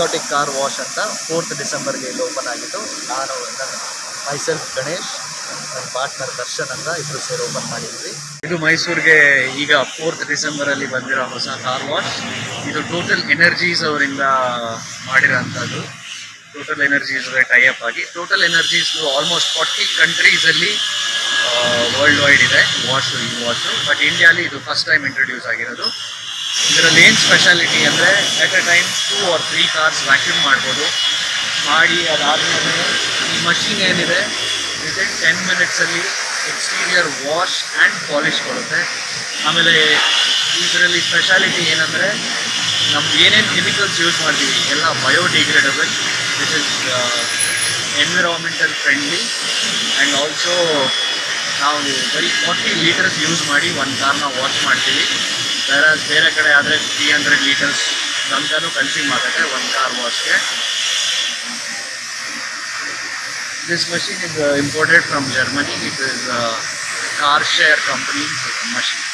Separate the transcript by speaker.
Speaker 1: Patriotic car wash ಅಂತ fourth ಡಿಸೆಂಬರ್ಗೆ ಇಲ್ಲಿ ಓಪನ್ ಆಗಿದ್ದು ನಾನು ನನ್ನ ಮೈಸೆಲ್ಫ್ ಗಣೇಶ್ ನನ್ನ ಪಾರ್ಟ್ನರ್ ದರ್ಶನ್ ಅಂತ ಇಬ್ಬರು ಸೇರಿ ಓಪನ್ ಮಾಡಿದ್ವಿ ಇದು ಮೈಸೂರಿಗೆ ಈಗ ಫೋರ್ತ್ ಡಿಸೆಂಬರ್ ಅಲ್ಲಿ ಬಂದಿರೋ ಹೊಸ ಕಾರ್ ವಾಶ್ ಇದು ಟೋಟಲ್ ಎನರ್ಜೀಸ್ ಅವರಿಂದ ಮಾಡಿರೋಂಥದ್ದು ಟೋಟಲ್ ಎನರ್ಜೀಸ್ ಟೈ ಅಪ್ ಆಗಿ ಟೋಟಲ್ ಎನರ್ಜೀಸ್ ಆಲ್ಮೋಸ್ಟ್ ಫಾರ್ಟಿ ಕಂಟ್ರೀಸಲ್ಲಿ ವರ್ಲ್ಡ್ ವೈಡ್ ಇದೆ ವಾಶ್ ಈ ವಾಶು ಬಟ್ ಇಂಡಿಯಾಲಿ ಇದು ಫಸ್ಟ್ ಟೈಮ್ ಇಂಟ್ರೊಡ್ಯೂಸ್ ಆಗಿರೋದು ಇದರಲ್ಲಿ ಏನು ಸ್ಪೆಷಾಲಿಟಿ ಅಂದರೆ at a time two or three cars vacuum ಮಾಡ್ಬೋದು ಮಾಡಿ ಅದಾದಮೇಲೆ ಈ ಮಷಿನ್ ಏನಿದೆ ವಿತಿನ್ ಟೆನ್ ಮಿನಿಟ್ಸಲ್ಲಿ ಎಕ್ಸ್ಟೀರಿಯರ್ ವಾಶ್ ಆ್ಯಂಡ್ ಪಾಲಿಶ್ ಕೊಡುತ್ತೆ ಆಮೇಲೆ ಇದರಲ್ಲಿ ಸ್ಪೆಷಾಲಿಟಿ ಏನಂದರೆ ನಮ್ದು ಏನೇನು ಕೆಮಿಕಲ್ಸ್ ಯೂಸ್ ಮಾಡ್ತೀವಿ ಎಲ್ಲ biodegradable which is environmental friendly and also ನಾವು ಬರೀ ಫಾರ್ಟಿ ಲೀಟರ್ಸ್ ಯೂಸ್ ಮಾಡಿ ಒಂದು ಕಾರ್ನ ವಾಶ್ ಮಾಡ್ತೀವಿ ಬೇರೆ ಬೇರೆ ಕಡೆ ಆದರೆ ತ್ರೀ ಹಂಡ್ರೆಡ್ ಲೀಟರ್ಸ್ ತನಕನೂ ಕನ್ಸ್ಯೂಮ್ ಆಗುತ್ತೆ ಒಂದು ಕಾರ್ ವಾಶ್ಗೆ This machine is uh, imported from Germany. It is a car share company machine.